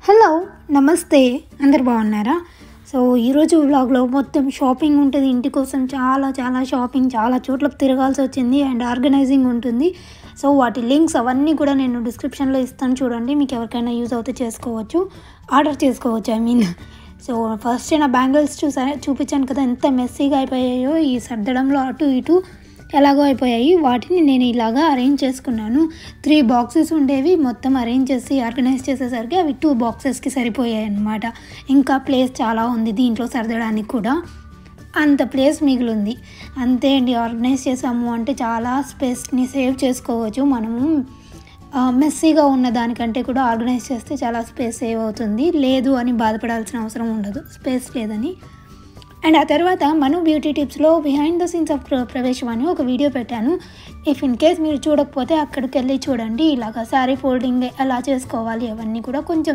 hello నమస్తే అందరు బాగున్నారా సో ఈరోజు వ్లాగ్లో మొత్తం షాపింగ్ ఉంటుంది ఇంటి కోసం చాలా చాలా షాపింగ్ చాలా చోట్లకు తిరగాల్సి వచ్చింది అండ్ ఆర్గనైజింగ్ ఉంటుంది సో వాటి లింక్స్ అవన్నీ కూడా నేను డిస్క్రిప్షన్లో ఇస్తాను చూడండి మీకు ఎవరికైనా యూజ్ అవుతే చేసుకోవచ్చు ఆర్డర్ చేసుకోవచ్చు ఐ మీన్ సో ఫస్ట్ నా బ్యాంగిల్స్ చూసా చూపించాను కదా ఎంత మెస్సీగా అయిపోయాయో ఈ సర్దడంలో అటు ఇటు ఎలాగో అయిపోయాయి వాటిని నేను ఇలాగా అరేంజ్ చేసుకున్నాను త్రీ బాక్సెస్ ఉండేవి మొత్తం అరేంజ్ చేసి ఆర్గనైజ్ చేసేసరికి అవి టూ బాక్సెస్కి సరిపోయాయి అన్నమాట ఇంకా ప్లేస్ చాలా ఉంది దీంట్లో సర్దడానికి కూడా అంత ప్లేస్ మిగిలింది అంతే అండి ఆర్గనైజ్ చేసాము అంటే చాలా స్పేస్ని సేవ్ చేసుకోవచ్చు మనము ఆ, మెస్సీగా ఉన్న దానికంటే కూడా ఆర్గనైజ్ చేస్తే చాలా స్పేస్ సేవ్ అవుతుంది లేదు అని బాధపడాల్సిన అవసరం ఉండదు స్పేస్ లేదని అండ్ ఆ తర్వాత మను బ్యూటీ టిప్స్లో బిహైండ్ ద సీన్స్ ఆఫ్ ప్రవేశం అని ఒక వీడియో పెట్టాను ఇఫ్ ఇన్ కేస్ మీరు చూడకపోతే అక్కడికి వెళ్ళి చూడండి ఇలాగ శారీ ఫోల్డింగ్ ఎలా చేసుకోవాలి అవన్నీ కూడా కొంచెం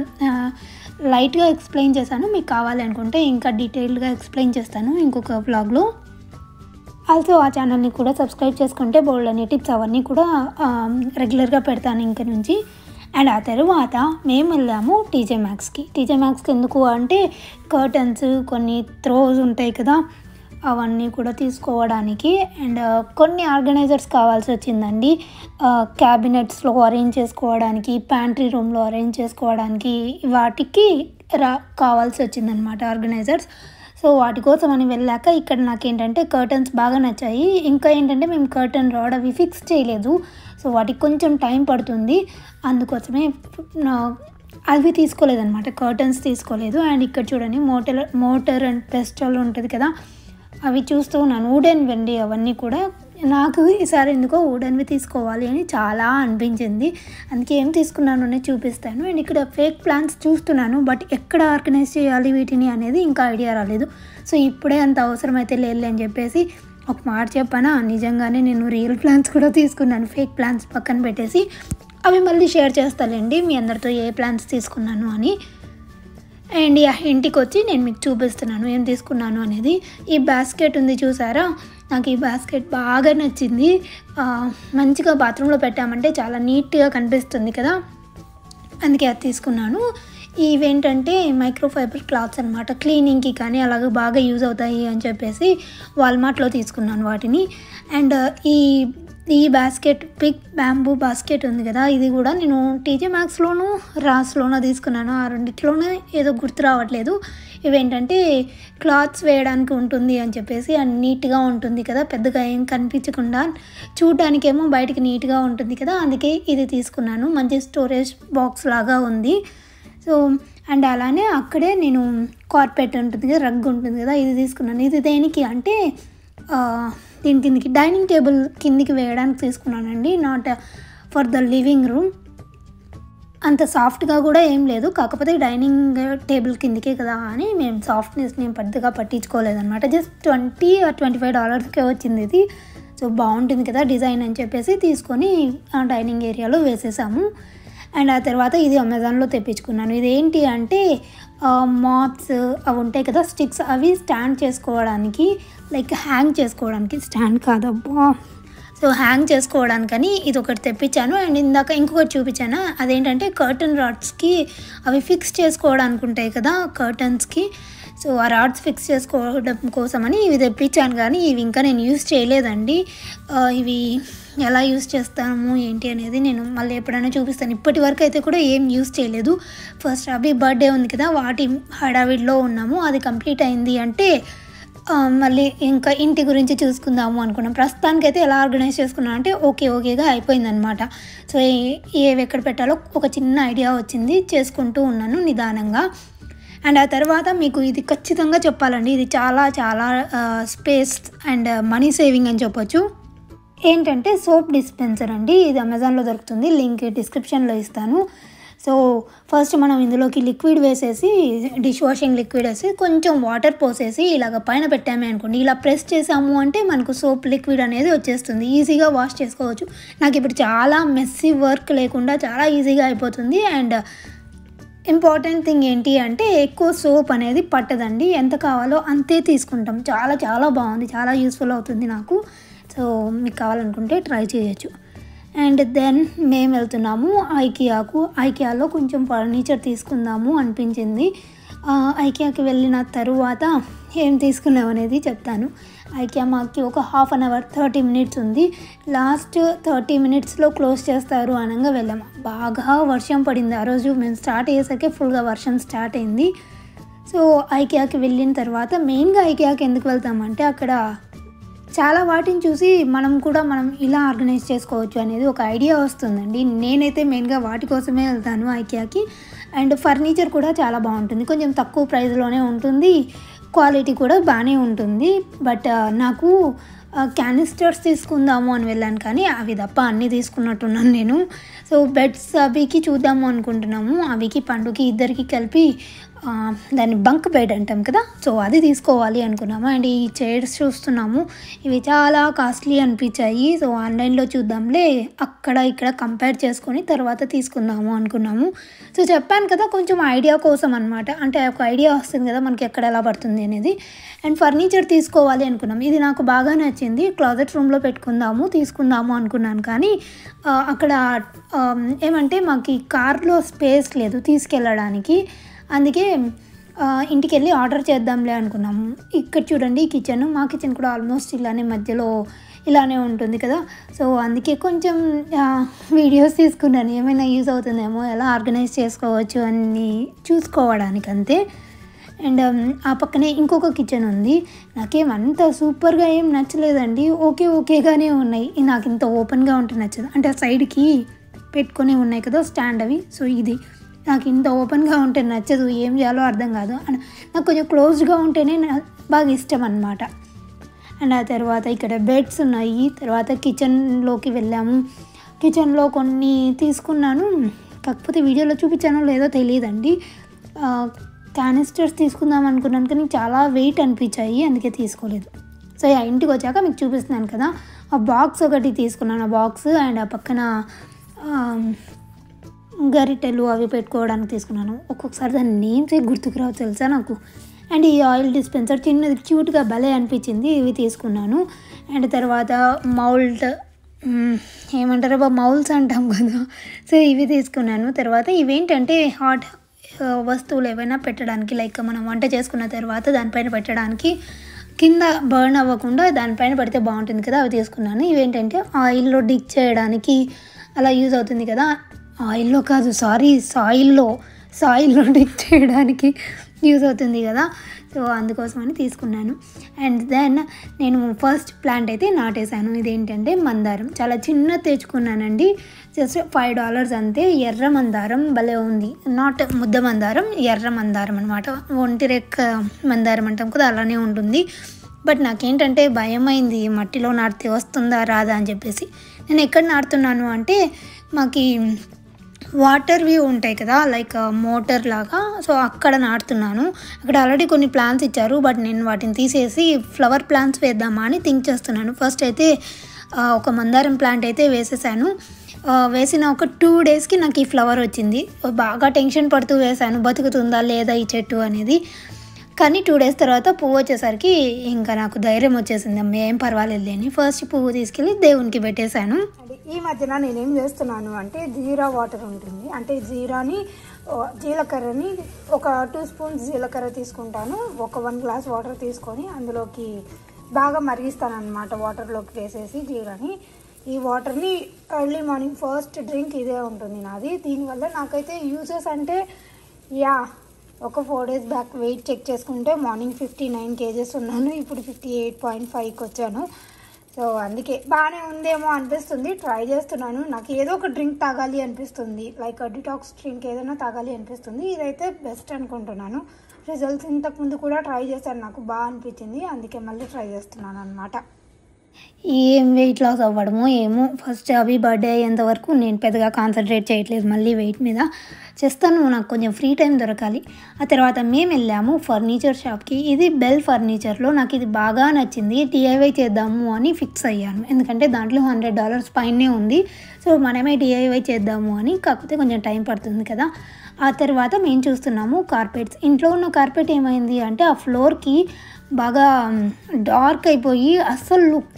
లైట్గా ఎక్స్ప్లెయిన్ చేశాను మీకు కావాలి అనుకుంటే ఇంకా డీటెయిల్డ్గా ఎక్స్ప్లెయిన్ చేస్తాను ఇంకొక బ్లాగ్లో ఆల్సో ఆ ఛానల్ని కూడా సబ్స్క్రైబ్ చేసుకుంటే బోల్డ్ అనే టిప్స్ అవన్నీ కూడా రెగ్యులర్గా పెడతాను ఇంక నుంచి అండ్ ఆ తర్వాత మేము వెళ్ళాము టీజే మ్యాక్స్కి టీజే మ్యాక్స్కి ఎందుకు అంటే కర్టన్స్ కొన్ని త్రోస్ ఉంటాయి కదా అవన్నీ కూడా తీసుకోవడానికి అండ్ కొన్ని ఆర్గనైజర్స్ కావాల్సి వచ్చిందండి క్యాబినెట్స్లో అరేంజ్ చేసుకోవడానికి ప్యాంట్రీ రూమ్లో అరేంజ్ చేసుకోవడానికి వాటికి రా కావాల్సి వచ్చిందనమాట ఆర్గనైజర్స్ సో వాటి కోసం అని వెళ్ళాక ఇక్కడ నాకేంటంటే కర్టన్స్ బాగా నచ్చాయి ఇంకా ఏంటంటే మేము కర్టన్ రాడ్ అవి ఫిక్స్ చేయలేదు సో వాటికి కొంచెం టైం పడుతుంది అందుకోసమే నా- అవి తీసుకోలేదన్నమాట కర్టన్స్ తీసుకోలేదు అండ్ ఇక్కడ చూడండి మోటర్ మోటర్ అండ్ పెస్టల్ ఉంటుంది కదా అవి చూస్తూ ఉన్నాను వుడెన్ వెండి అవన్నీ కూడా నాకు ఈసారి ఎందుకో వుడెన్వి తీసుకోవాలి అని చాలా అనిపించింది అందుకే ఏం తీసుకున్నాను అనేది చూపిస్తాను అండ్ ఇక్కడ ఫేక్ ప్లాన్స్ చూస్తున్నాను బట్ ఎక్కడ ఆర్గనైజ్ చేయాలి వీటిని అనేది ఇంకా ఐడియా రాలేదు సో ఇప్పుడే అంత అవసరం అయితే లేదు అని చెప్పేసి ఒక మాట చెప్పానా నిజంగానే నేను రియల్ ప్లాన్స్ కూడా తీసుకున్నాను ఫేక్ ప్లాన్స్ పక్కన పెట్టేసి అవి మళ్ళీ షేర్ చేస్తానండి మీ అందరితో ఏ ప్లాన్స్ తీసుకున్నాను అని అండ్ యా ఇంటికి వచ్చి నేను మీకు చూపిస్తున్నాను ఏం తీసుకున్నాను అనేది ఈ బాస్కెట్ ఉంది చూసారా నాకు ఈ బాస్కెట్ బాగా నచ్చింది ఆ, మంచిగా బాత్రూంలో పెట్టామంటే చాలా నీట్గా కనిపిస్తుంది కదా అందుకే అది తీసుకున్నాను ఇవేంటంటే మైక్రోఫైబర్ క్లాత్స్ అనమాట క్లీనింగ్కి కానీ అలాగే బాగా యూజ్ అవుతాయి అని చెప్పేసి వాల్మార్ట్లో తీసుకున్నాను వాటిని అండ్ ఈ ఈ బాస్కెట్ బిగ్ బ్యాంబూ బాస్కెట్ ఉంది కదా ఇది కూడా నేను టీజే మ్యాక్స్లోను రాస్లోనూ తీసుకున్నాను ఆ రెండిట్లోనే ఏదో గుర్తు రావట్లేదు ఇవేంటంటే క్లాత్స్ వేయడానికి ఉంటుంది అని చెప్పేసి అండ్ నీట్గా ఉంటుంది కదా పెద్దగా ఏం కనిపించకుండా చూడడానికేమో బయటికి నీట్గా ఉంటుంది కదా అందుకే ఇది తీసుకున్నాను మంచి స్టోరేజ్ బాక్స్ లాగా ఉంది సో అండ్ అలానే అక్కడే నేను కార్పెట్ ఉంటుంది కదా రగ్ ఉంటుంది కదా ఇది తీసుకున్నాను ఇది దేనికి అంటే ఆ, దీని కిందికి డైనింగ్ టేబుల్ కిందికి వేయడానికి తీసుకున్నానండి not for the living room అంత సాఫ్ట్గా కూడా ఏం లేదు కాకపోతే డైనింగ్ టేబుల్ కిందకే కదా అని మేము సాఫ్ట్నెస్ నేను పెద్దగా పట్టించుకోలేదన్నమాట just twenty or twenty five డాలర్స్కే వచ్చింది ఇది సో బాగుంటుంది కదా డిజైన్ అని చెప్పేసి తీసుకొని ఆ డైనింగ్ ఏరియాలో వేసేసాము అండ్ ఆ తర్వాత ఇది అమెజాన్లో తెప్పించుకున్నాను ఇది ఏంటి అంటే మాప్స్ అవి ఉంటాయి కదా స్టిక్స్ అవి స్టాండ్ చేసుకోవడానికి లైక్ హ్యాంగ్ చేసుకోవడానికి స్టాండ్ కాదబ్బా సో హ్యాంగ్ చేసుకోవడానికని ఇది ఒకటి తెప్పించాను అండ్ ఇందాక ఇంకొకటి చూపించాను అదేంటంటే కర్టన్ రాడ్స్కి అవి ఫిక్స్ చేసుకోవడానికి ఉంటాయి కదా కర్టన్స్కి సో ఆ రాడ్స్ ఫిక్స్ చేసుకోవడం కోసమని ఇవి తెప్పించాను కానీ ఇవి ఇంకా నేను యూస్ చేయలేదండి ఆ, ఇవి ఎలా యూస్ చేస్తాము ఏంటి అనేది నేను మళ్ళీ ఎప్పుడైనా చూపిస్తాను ఇప్పటి వరకు అయితే కూడా ఏం యూస్ చేయలేదు ఫస్ట్ అభి బర్త్డే ఉంది కదా వాటి హడావిడిలో ఉన్నాము అది కంప్లీట్ అయింది అంటే ఆ, మళ్ళీ ఇంకా ఇంటి గురించి చూసుకుందాము అనుకున్నాం ప్రస్తుతానికైతే ఎలా ఆర్గనైజ్ చేసుకున్నాం అంటే ఓకే ఓకేగా అయిపోయిందనమాట సో ఏ- ఏవి ఎక్కడ పెట్టాలో ఒక చిన్న ఐడియా వచ్చింది చేసుకుంటూ ఉన్నాను నిదానంగా అండ్ ఆ తర్వాత మీకు ఇది ఖచ్చితంగా చెప్పాలండి ఇది చాలా చాలా స్పేస్ అండ్ మనీ సేవింగ్ అని చెప్పొచ్చు ఏంటంటే సోప్ డిస్పెన్సర్ అండి ఇది అమెజాన్లో దొరుకుతుంది లింక్ డిస్క్రిప్షన్లో ఇస్తాను సో ఫస్ట్ మనం ఇందులోకి లిక్విడ్ వేసేసి డిష్ వాషింగ్ లిక్విడ్ వేసి కొంచెం వాటర్ పోసేసి ఇలాగ పైన పెట్టామే అనుకోండి ఇలా ప్రెస్ చేసాము అంటే మనకు సోప్ లిక్విడ్ అనేది వచ్చేస్తుంది ఈజీగా వాష్ చేసుకోవచ్చు నాకు ఇప్పుడు చాలా మెస్సీ వర్క్ లేకుండా చాలా ఈజీగా అయిపోతుంది అండ్ ఇంపార్టెంట్ థింగ్ ఏంటి అంటే ఎక్కువ సోప్ అనేది పట్టదండి ఎంత కావాలో అంతే తీసుకుంటాం చాలా చాలా బాగుంది చాలా యూస్ఫుల్ అవుతుంది నాకు సో మీకు కావాలనుకుంటే ట్రై చేయొచ్చు అండ్ దెన్ మేము వెళ్తున్నాము ఐకియాకు ఐకియాలో కొంచెం ఫర్నిచర్ తీసుకుందాము అనిపించింది ఆ, ఐకియాకి వెళ్ళిన తరువాత ఏం తీసుకున్నాం అనేది చెప్తాను ఐకియా మాకి ఒక half an hour thirty minutes ఉంది లాస్ట్ థర్టీ మినిట్స్లో క్లోజ్ చేస్తారు అనగా వెళ్ళాము బాగా వర్షం పడింది ఆ రోజు మేము స్టార్ట్ అయ్యేసరికి ఫుల్గా వర్షం స్టార్ట్ అయింది సో ఐకియాకి వెళ్ళిన తర్వాత మెయిన్గా ఐకియాకి ఎందుకు వెళ్తామంటే అక్కడ చాలా వాటిని చూసి మనం కూడా మనం ఇలా ఆర్గనైజ్ చేసుకోవచ్చు అనేది ఒక ఐడియా వస్తుందండి నేనైతే మెయిన్గా వాటి కోసమే వెళ్తాను ఐకియాకి అండ్ ఫర్నిచర్ కూడా చాలా బాగుంటుంది కొంచెం తక్కువ ప్రైస్లోనే ఉంటుంది క్వాలిటీ కూడా బాగానే ఉంటుంది బట్ నాకు క్యానిస్టర్స్ తీసుకుందాము అని వెళ్ళాను కానీ అవి తప్ప అన్నీ తీసుకున్నట్టున్నాను నేను సో బెడ్స్ అవికి చూద్దాము అనుకుంటున్నాము అవికి పండుకి ఇద్దరికి కలిపి ఆ, దాన్ని బంక్ బెడ్ అంటాం కదా సో అది తీసుకోవాలి అనుకున్నాము అండ్ ఈ చైర్స్ చూస్తున్నాము ఇవి చాలా కాస్ట్లీ అనిపించాయి సో ఆన్లైన్లో చూద్దాంలే అక్కడ ఇక్కడ కంపేర్ చేసుకొని తర్వాత తీసుకుందాము అనుకున్నాము సో చెప్పాను కదా కొంచెం ఐడియా కోసం అనమాట అంటే ఒక ఐడియా వస్తుంది కదా మనకి ఎక్కడ ఎలా పడుతుంది అనేది అండ్ ఫర్నిచర్ తీసుకోవాలి అనుకున్నాం ఇది నాకు బాగా నచ్చింది క్లాజెట్ రూమ్లో పెట్టుకుందాము తీసుకుందాము అనుకున్నాను కానీ ఆ, అక్కడ ఆ, ఏమంటే మాకు కార్లో స్పేస్ లేదు తీసుకెళ్ళడానికి అందుకే ఆ, ఇంటికి వెళ్ళి ఆర్డర్ చేద్దాంలే అనుకున్నాము ఇక్కడ చూడండి కిచెన్ మా కిచెన్ కూడా ఆల్మోస్ట్ ఇలానే మధ్యలో ఇలానే ఉంటుంది కదా సో అందుకే కొంచెం ఆ, వీడియోస్ తీసుకున్నాను ఏమైనా యూజ్ అవుతుందేమో ఎలా ఆర్గనైజ్ చేసుకోవచ్చు అని చూసుకోవడానికి అంతే అండ్ ఆ పక్కనే ఇంకొక కిచెన్ ఉంది నాకేం అంత సూపర్గా ఏం నచ్చలేదండి ఓకే ఓకేగానే ఉన్నాయి ఇది నాకు ఇంత ఓపెన్గా ఉంటే నచ్చదు అంటే ఆ సైడ్కి పెట్టుకొని ఉన్నాయి కదా స్టాండ్ అవి సో ఇది నాకు ఇంత ఓపెన్గా ఉంటే నచ్చదు ఏం చేయాలో అర్థం కాదు అండ్ నాకు కొంచెం క్లోజ్డ్గా ఉంటేనే నా- బాగా ఇష్టం అనమాట అండ్ ఆ తర్వాత ఇక్కడ బెడ్స్ ఉన్నాయి తర్వాత కిచెన్లోకి వెళ్ళాము కిచెన్లో కొన్ని తీసుకున్నాను కాకపోతే వీడియోలో చూపించానో లేదో తెలియదండి క్యానిస్టర్స్ తీసుకుందాం అనుకున్నాను కానీ చాలా వెయిట్ అనిపించాయి అందుకే తీసుకోలేదు సో ఆ ఇంటికి వచ్చాక మీకు చూపిస్తున్నాను కదా ఆ బాక్స్ ఒకటి తీసుకున్నాను ఆ బాక్స్ అండ్ ఆ పక్కన ఆ, గరిటెలు అవి పెట్టుకోవడానికి తీసుకున్నాను ఒక్కొక్కసారి దాని నేమ్స్ గుర్తుకు రావు తెలుసా నాకు అండ్ ఈ ఆయిల్ డిస్పెన్సర్ చిన్నది క్యూట్గా భలే అనిపించింది ఇవి తీసుకున్నాను అండ్ తర్వాత మౌల్ట్ మ్, ఏమంటారు బా మౌల్స్ అంటాం కదా సో ఇవి తీసుకున్నాను తర్వాత ఇవేంటంటే హాట్ ఆ, వస్తువులు ఏవైనా పెట్టడానికి లైక్ మనం వంట చేసుకున్న తర్వాత దానిపైన పెట్టడానికి కింద బర్న్ అవ్వకుండా దానిపైన పెడితే బాగుంటుంది కదా అవి తీసుకున్నాను ఇవేంటంటే ఆయిల్లో డిక్ చేయడానికి అలా యూజ్ అవుతుంది కదా ఆయిల్లో కాదు సారీ సాయిల్లో సాయిల్లో డిక్ చేయడానికి యూజ్ అవుతుంది కదా సో అందుకోసమని తీసుకున్నాను అండ్ దెన్ నేను ఫస్ట్ ప్లాంట్ అయితే నాటేశాను ఇదేంటంటే మందారం చాలా చిన్న తెచ్చుకున్నానండి జస్ట్ ఫైవ్ డాలర్స్ అంతే ఎర్ర మందారం భలే ఉంది నాట్ ముద్ద మందారం ఎర్ర మందారం అనమాట ఒంటి రెక్క మందారం అంటాం కదా అలానే ఉంటుంది బట్ నాకేంటంటే భయం అయింది మట్టిలో నాటితే వస్తుందా రాదా అని చెప్పేసి నేను ఎక్కడ నాటుతున్నాను అంటే మాకి వాటర్వి ఉంటాయి కదా లైక్ మోటార్ లాగా సో అక్కడ నాటుతున్నాను అక్కడ ఆల్రెడీ కొన్ని ప్లాంట్స్ ఇచ్చారు బట్ నేను వాటిని తీసేసి ఫ్లవర్ ప్లాంట్స్ వేద్దామా అని థింక్ చేస్తున్నాను ఫస్ట్ అయితే ఆ, ఒక మందారం ప్లాంట్ అయితే వేసేసాను ఆ, వేసిన ఒక టూ డేస్కి నాకు ఈ ఫ్లవర్ వచ్చింది బాగా టెన్షన్ పడుతూ వేసాను బతుకుతుందా లేదా ఈ చెట్టు అనేది కానీ టూ డేస్ తర్వాత పువ్వు వచ్చేసరికి ఇంకా నాకు ధైర్యం వచ్చేసింది అమ్మ ఏం పర్వాలేదు అని ఫస్ట్ పువ్వు తీసుకెళ్ళి దేవునికి పెట్టేశాను అంటే ఈ మధ్యన నేనేం చేస్తున్నాను అంటే జీరా వాటర్ ఉంటుంది అంటే జీరాని ఓ, జీలకర్రని ఒక టూ స్పూన్స్ జీలకర్ర తీసుకుంటాను ఒక వన్ గ్లాస్ వాటర్ తీసుకొని అందులోకి బాగా మరిగిస్తాను అనమాట వాటర్లోకి వేసేసి జీరాని ఈ వాటర్ని ఎర్లీ మార్నింగ్ ఫస్ట్ డ్రింక్ ఇదే ఉంటుంది నాది దీనివల్ల నాకైతే యూజెస్ అంటే యా ఒక four days back weight check చేసుకుంటే మార్నింగ్ ఫిఫ్టీ నైన్ కేజెస్ ఉన్నాను ఇప్పుడు ఫిఫ్టీ ఎయిట్ పాయింట్ ఫైవ్కి వచ్చాను సో అందుకే బాగానే ఉందేమో అనిపిస్తుంది ట్రై చేస్తున్నాను నాకు ఏదో ఒక డ్రింక్ తాగాలి అనిపిస్తుంది లైక్ డిటాక్స్ డ్రింక్ ఏదైనా తాగాలి అనిపిస్తుంది ఇదైతే బెస్ట్ అనుకుంటున్నాను రిజల్ట్స్ ఇంతకుముందు కూడా ట్రై చేశాను నాకు బాగా అనిపించింది అందుకే మళ్ళీ ట్రై చేస్తున్నాను అనమాట ఏం వెయిట్ లాస్ అవ్వడమో ఏమో ఫస్ట్ అవి బర్త్డే అయ్యేంత వరకు నేను పెద్దగా కాన్సన్ట్రేట్ చేయట్లేదు మళ్ళీ వెయిట్ మీద చేస్తాను నాకు కొంచెం ఫ్రీ టైం దొరకాలి ఆ తర్వాత మేము వెళ్ళాము ఫర్నిచర్ షాప్కి ఇది బెల్ ఫర్నిచర్లో నాకు ఇది బాగా నచ్చింది డిఐవై చేద్దాము అని ఫిక్స్ అయ్యాను ఎందుకంటే దాంట్లో హండ్రెడ్ డాలర్స్ పైనే ఉంది సో మనమే డిఐవై చేద్దాము అని కాకపోతే కొంచెం టైం పడుతుంది కదా ఆ తర్వాత మేము చూస్తున్నాము కార్పెట్స్ ఇంట్లో ఉన్న కార్పెట్ ఏమైంది అంటే ఆ ఫ్లోర్కి బాగా డార్క్ అయిపోయి అస్సలు లుక్కే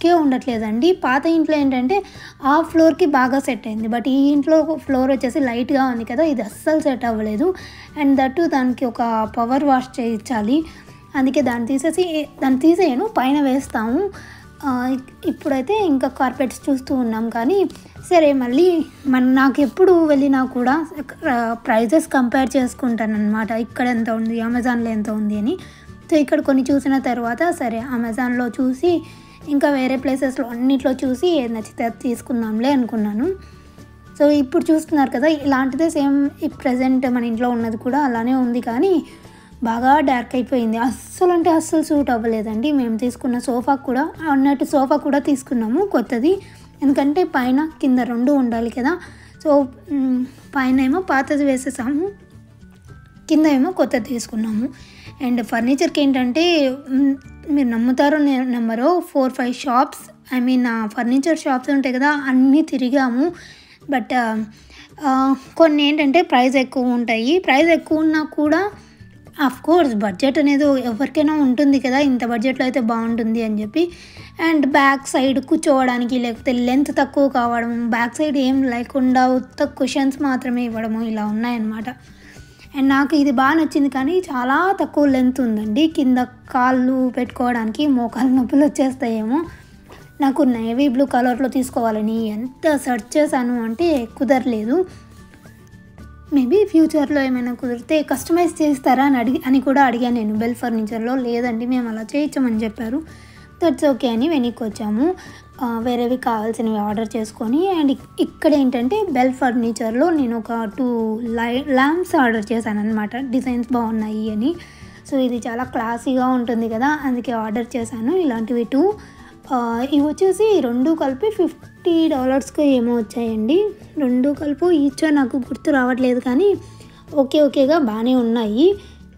లుక్కే ఉండట్లేదండి పాత ఇంట్లో ఏంటంటే ఆ ఫ్లోర్కి బాగా సెట్ అయింది బట్ ఈ ఇంట్లో ఫ్లోర్ వచ్చేసి లైట్గా ఉంది కదా ఇది అస్సలు సెట్ అవ్వలేదు అండ్ దట్టు దానికి ఒక పవర్ వాష్ చేయించాలి అందుకే దాన్ని తీసేసి దాన్ని తీసేయను పైన వేస్తాము ఆ, ఇప్పుడైతే ఇంకా కార్పెట్స్ చూస్తూ ఉన్నాం కానీ సరే మళ్ళీ మన నాకు ఎప్పుడు వెళ్ళినా కూడా ప్రైజెస్ కంపేర్ చేసుకుంటాను అనమాట ఇక్కడ ఎంత ఉంది అమెజాన్లో ఎంత ఉంది అని సో ఇక్కడ కొన్ని చూసిన తర్వాత సరే అమెజాన్లో చూసి ఇంకా వేరే ప్లేసెస్లో అన్నిట్లో చూసి ఏది నచ్చితే అది తీసుకుందాంలే అనుకున్నాను సో ఇప్పుడు చూస్తున్నారు కదా ఇలాంటిదే సేమ్ ఈ ప్రజెంట్ మన ఇంట్లో ఉన్నది కూడా అలానే ఉంది కానీ బాగా డార్క్ అయిపోయింది అస్సలు అంటే అస్సలు సూట్ అవ్వలేదండి మేము తీసుకున్న సోఫా కూడా అన్నట్టు సోఫా కూడా తీసుకున్నాము కొత్తది ఎందుకంటే పైన కింద రెండు ఉండాలి కదా సో మ్, పైన ఏమో పాతది వేసేసాము కింద ఏమో కొత్తది తీసుకున్నాము అండ్ ఫర్నిచర్కి ఏంటంటే మ్, మీరు నమ్ముతారో నే- నమ్మరో four five shops I mean furniture shops ఉంటాయి కదా అన్నీ తిరిగాము బట్ కొన్ని ఏంటంటే ప్రైస్ ఎక్కువ ఉంటాయి ప్రైస్ ఎక్కువ ఉన్నా కూడా ఆఫ్ కోర్స్ బడ్జెట్ అనేది ఎవరికైనా ఉంటుంది కదా ఇంత బడ్జెట్లో అయితే బాగుంటుంది అని చెప్పి అండ్ బ్యాక్ సైడ్ కూర్చోవడానికి లేకపోతే లెంత్ తక్కువ కావడం బ్యాక్ సైడ్ ఏం లేకుండా ఉత్త కుషన్స్ మాత్రమే ఇవ్వడము ఇలా ఉన్నాయన్నమాట అండ్ నాకు ఇది బాగా నచ్చింది కానీ చాలా తక్కువ లెంత్ ఉందండి కింద కాళ్ళు పెట్టుకోవడానికి మోకాలు నొప్పులు వచ్చేస్తాయేమో నాకు నేవీ బ్లూ కలర్లో తీసుకోవాలని ఎంత సెర్చ్ చేశాను అంటే కుదరలేదు మేబీ ఫ్యూచర్లో ఏమైనా కుదిరితే కస్టమైజ్ చేస్తారా అని అడిగి అని కూడా అడిగాను నేను బెల్ ఫర్నిచర్లో లేదండి మేము అలా చేయించమని చెప్పారు దట్స్ ఓకే అని వెనక్కి వచ్చాము ఆ, వేరేవి కావాల్సినవి ఆర్డర్ చేసుకొని అండ్ ఇక్- ఇక్కడ ఏంటంటే బెల్ ఫర్నిచర్లో నేను ఒక టూ లై ల్యాంప్స్ ఆర్డర్ చేశాను అనమాట డిజైన్స్ బాగున్నాయి అని సో ఇది చాలా క్లాసీగా ఉంటుంది కదా అందుకే ఆర్డర్ చేశాను ఇలాంటివి టూ ఆ, ఇవి వచ్చేసి రెండు కలిపి ఫిఫ్టీ డాలర్స్కి ఏమో వచ్చాయండి రెండు కలిపి ఈచో నాకు గుర్తు రావట్లేదు కానీ ఓకే ఓకేగా బాగానే ఉన్నాయి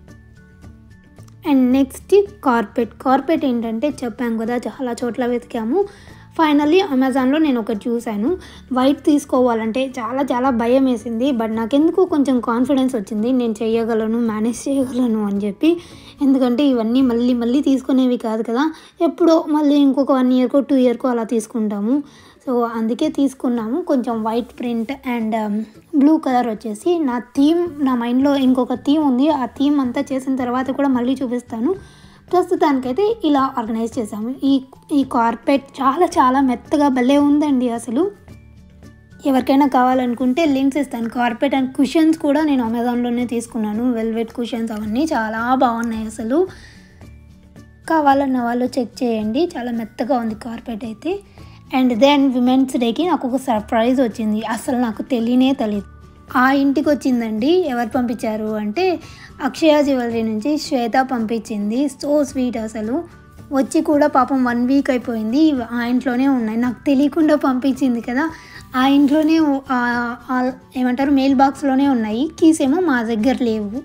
అండ్ నెక్స్ట్ కార్పెట్ కార్పెట్ ఏంటంటే చెప్పాం కదా చాలా చోట్ల వెతికాము ఫైనల్లీ అమెజాన్లో నేను ఒకటి చూశాను వైట్ తీసుకోవాలంటే చాలా చాలా భయం వేసింది బట్ నాకెందుకు కొంచెం కాన్ఫిడెన్స్ వచ్చింది నేను చేయగలను మేనేజ్ చేయగలను అని చెప్పి ఎందుకంటే ఇవన్నీ మళ్ళీ మళ్ళీ తీసుకునేవి కాదు కదా ఎప్పుడో మళ్ళీ ఇంకొక వన్ ఇయర్కో టూ ఇయర్కో అలా తీసుకుంటాము సో అందుకే తీసుకున్నాము కొంచెం white print and blue colour వచ్చేసి నా థీమ్ నా మైండ్లో ఇంకొక థీమ్ ఉంది ఆ థీమ్ అంతా చేసిన తర్వాత కూడా మళ్ళీ చూపిస్తాను ప్రస్తుతానికైతే ఇలా ఆర్గనైజ్ చేసాము ఈ ఈ కార్పెట్ చాలా చాలా మెత్తగా భలే ఉందండి అసలు ఎవరికైనా కావాలనుకుంటే లింక్స్ ఇస్తాను కార్పెట్ అండ్ కుషన్స్ కూడా నేను అమెజాన్లోనే తీసుకున్నాను వెల్వెట్ కుషన్స్ అవన్నీ చాలా బాగున్నాయి అసలు కావాలన్న వాళ్ళు చెక్ చేయండి చాలా మెత్తగా ఉంది కార్పెట్ అయితే అండ్ దెన్ విమెన్స్ డేకి నాకు ఒక సర్ప్రైజ్ వచ్చింది అసలు నాకు తెలియనే తెలియదు ఆ ఇంటికి వచ్చిందండి ఎవరు పంపించారు అంటే అక్షయ జ్యువెలరీ నుంచి శ్వేత పంపించింది సో స్వీట్ అసలు వచ్చి కూడా పాపం వన్ వీక్ అయిపోయింది ఇవి ఆ ఇంట్లోనే ఉన్నాయి నాకు తెలియకుండా పంపించింది కదా ఆ ఇంట్లోనే ఉ- ఆ- ఆ- ఏమంటారు మెయిల్ బాక్స్లోనే ఉన్నాయి కీస్ ఏమో మా దగ్గర లేవు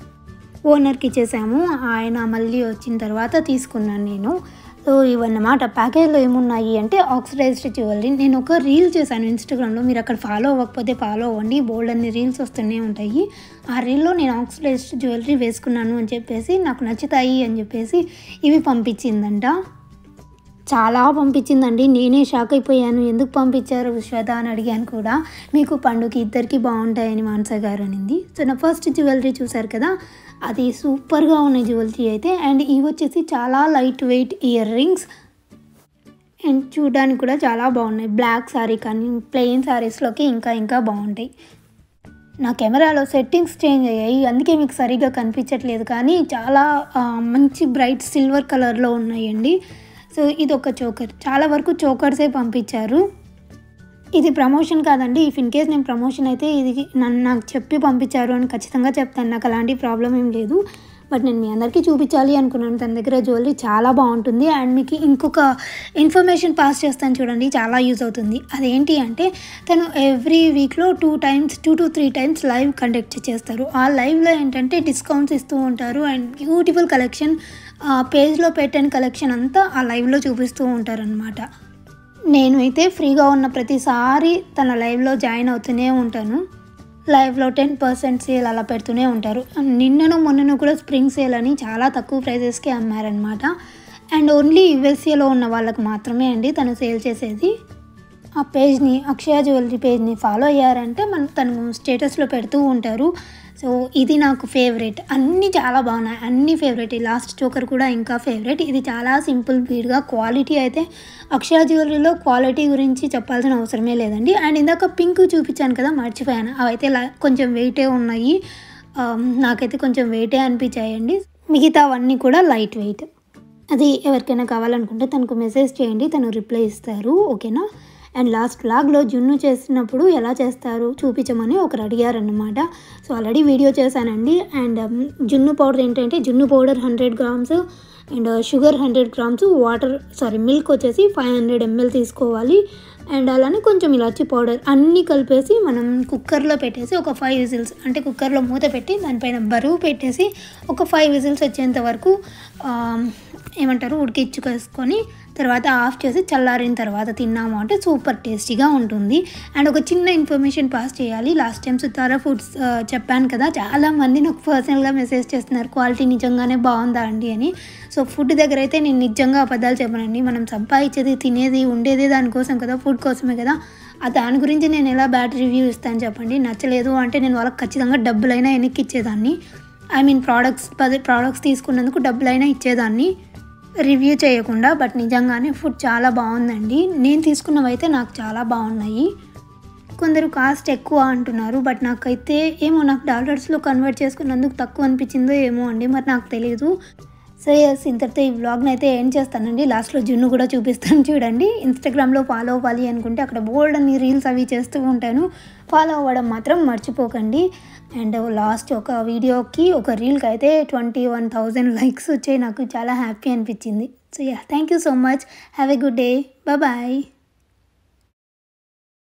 ఓనర్కి ఇచ్చేసాము ఆయన మళ్ళీ వచ్చిన తర్వాత తీసుకున్నాను నేను సో ఇవన్నమాట ప్యాకేజ్లో ఏమున్నాయి అంటే ఆక్సిడైజ్డ్ జ్యువెలరీ నేను ఒక రీల్ చేశాను ఇన్స్టాగ్రామ్లో మీరు అక్కడ ఫాలో అవ్వకపోతే ఫాలో అవ్వండి బోల్డ్ అన్ని రీల్స్ వస్తూనే ఉంటాయి ఆ రీల్లో నేను ఆక్సిడైజ్డ్ జ్యువెలరీ వేసుకున్నాను అని చెప్పేసి నాకు నచ్చుతాయి అని చెప్పేసి ఇవి పంపించిందంట చాలా పంపించిందండి నేనే షాక్ అయిపోయాను ఎందుకు పంపించారు శ్వేత అని అడిగాను కూడా మీకు పండుగ ఇద్దరికి బాగుంటాయని మానస గారు అనింది సో నా ఫస్ట్ జ్యువెలరీ చూసారు కదా అది సూపర్గా ఉన్నాయి జ్యువెలరీ అయితే అండ్ ఇవి వచ్చేసి చాలా light weight earrings and చూడడానికి కూడా చాలా బాగున్నాయి బ్లాక్ శారీ కానీ ప్లెయిన్ శారీస్లోకి ఇంకా ఇంకా బాగుంటాయి నా కెమెరాలో సెట్టింగ్స్ చేంజ్ అయ్యాయి అందుకే మీకు సరిగ్గా కనిపించట్లేదు కానీ చాలా ఆ, మంచి బ్రైట్ సిల్వర్ కలర్లో ఉన్నాయండి సో ఇది ఒక చోకర్ చాలా వరకు చోకర్సే పంపించారు ఇది ప్రమోషన్ కాదండి ఇఫ్ ఇన్ కేస్ నేను ప్రమోషన్ అయితే ఇది నన్ను నాకు చెప్పి పంపించారు అని ఖచ్చితంగా చెప్తాను నాకు అలాంటి ప్రాబ్లం ఏం లేదు బట్ నేను మీ అందరికీ చూపించాలి అనుకున్నాను తన దగ్గర జ్యువెలరీ చాలా బాగుంటుంది అండ్ మీకు ఇంకొక ఇన్ఫర్మేషన్ పాస్ చేస్తాను చూడండి చాలా యూజ్ అవుతుంది అదేంటి అంటే తను ఎవ్రీ వీక్లో two times two to three times live conduct చేస్తారు ఆ లైవ్లో ఏంటంటే డిస్కౌంట్స్ ఇస్తూ ఉంటారు అండ్ బ్యూటిఫుల్ కలెక్షన్ ఆ పేజ్లో పెట్టిన కలెక్షన్ అంతా ఆ లైవ్లో చూపిస్తూ ఉంటారనమాట నేను అయితే ఫ్రీగా ఉన్న ప్రతిసారి తన లైవ్లో జాయిన్ అవుతూనే ఉంటాను లైవ్లో టెన్ పర్సెంట్ సేల్ అలా పెడుతూనే ఉంటారు నిన్నను మొన్నను కూడా స్ప్రింగ్ సేల్ అని చాలా తక్కువ ప్రైజెస్కి అమ్మారనమాట అండ్ ఓన్లీ యుఎస్ఏలో ఉన్న వాళ్ళకి మాత్రమే అండి తను సేల్ చేసేది ఆ పేజ్ని అక్షయ జ్యువెలరీ పేజ్ని ఫాలో అయ్యారంటే మన తను స్టేటస్లో పెడుతూ ఉంటారు సో ఇది నాకు ఫేవరెట్ అన్నీ చాలా బాగున్నాయి అన్ని ఫేవరెట్ ఈ లాస్ట్ చోకర్ కూడా ఇంకా ఫేవరెట్ ఇది చాలా సింపుల్ బీడ్గా క్వాలిటీ అయితే అక్షయ జ్యువెలరీలో క్వాలిటీ గురించి చెప్పాల్సిన అవసరమే లేదండి అండ్ ఇందాక పింక్ చూపించాను కదా మర్చిపోయాను అవైతే లా- కొంచెం వెయిటే ఉన్నాయి ఆ, నాకైతే కొంచెం వెయిటే అనిపించాయండి మిగతావన్నీ కూడా లైట్ వెయిట్ అది ఎవరికైనా కావాలనుకుంటే తనకు మెసేజ్ చేయండి తను రిప్లై ఇస్తారు ఓకేనా అండ్ లాస్ట్ బ్లాగ్లో జున్ను చేసినప్పుడు ఎలా చేస్తారు చూపించమని ఒకరు అడిగారన్నమాట సో ఆల్రెడీ వీడియో చేశానండి అండ్ um, జున్ను పౌడర్ ఏంటంటే జున్ను powder hundred grams and sugar hundred grams water sorry milk వచ్చేసి ఫైవ్ హండ్రెడ్ ఎంఎల్ తీసుకోవాలి అండ్ అలానే కొంచెం ఇలాచి పౌడర్ అన్నీ కలిపేసి మనం కుక్కర్లో పెట్టేసి ఒక ఫైవ్ విజిల్స్ అంటే కుక్కర్లో మూత పెట్టి దానిపైన బరువు పెట్టేసి ఒక ఫైవ్ విజిల్స్ వచ్చేంత వరకు ఆ, ఏమంటారు ఉడికించుకేసుకొని తర్వాత ఆఫ్ చేసి చల్లారిన తర్వాత తిన్నాము అంటే సూపర్ టేస్టీగా ఉంటుంది అండ్ ఒక చిన్న ఇన్ఫర్మేషన్ పాస్ చేయాలి లాస్ట్ టైం సుతారా ఫుడ్స్ ఆ, చెప్పాను కదా చాలా మంది నాకు పర్సనల్గా మెసేజ్ చేస్తున్నారు క్వాలిటీ నిజంగానే బాగుందా అండి అని సో ఫుడ్ దగ్గర అయితే నేను నిజంగా అబద్ధాలు చెప్పనండి మనం సంపాదించేది తినేది ఉండేది దానికోసం కదా ఫుడ్ కోసమే కదా ఆ దాని గురించి నేను ఎలా బ్యాడ్ రివ్యూ ఇస్తాను చెప్పండి నచ్చలేదు అంటే నేను వాళ్ళకి ఖచ్చితంగా డబ్బులైనా వెనక్కి ఇచ్చేదాన్ని ఐ మీన్ ప్రోడక్ట్స్ పది ప్రోడక్ట్స్ తీసుకున్నందుకు డబ్బులైనా ఇచ్చేదాన్ని రివ్యూ చేయకుండా బట్ నిజంగానే ఫుడ్ చాలా బాగుందండి నేను తీసుకున్నవి అయితే నాకు చాలా బాగున్నాయి కొందరు కాస్ట్ ఎక్కువ అంటున్నారు బట్ నాకైతే ఏమో నాకు డాలర్స్లో కన్వర్ట్ చేసుకున్నందుకు తక్కువ అనిపించిందో ఏమో అండి మరి నాకు తెలియదు సో ఎస్ ఇంతటితో ఈ వ్లాగ్ని అయితే ఏం చేస్తానండి లాస్ట్లో జున్ను కూడా చూపిస్తాను చూడండి ఇన్స్టాగ్రామ్లో ఫాలో అవ్వాలి అనుకుంటే అక్కడ బోల్డ్ అన్ని రీల్స్ అవి చేస్తూ ఉంటాను ఫాలో అవ్వడం మాత్రం మర్చిపోకండి అండ్ లాస్ట్ ఒక వీడియోకి ఒక రీల్కి అయితే ట్వంటీ వన్ థౌజండ్ లైక్స్ వచ్చాయి నాకు చాలా హ్యాపీ అనిపించింది so ya thank you so much have a good day bye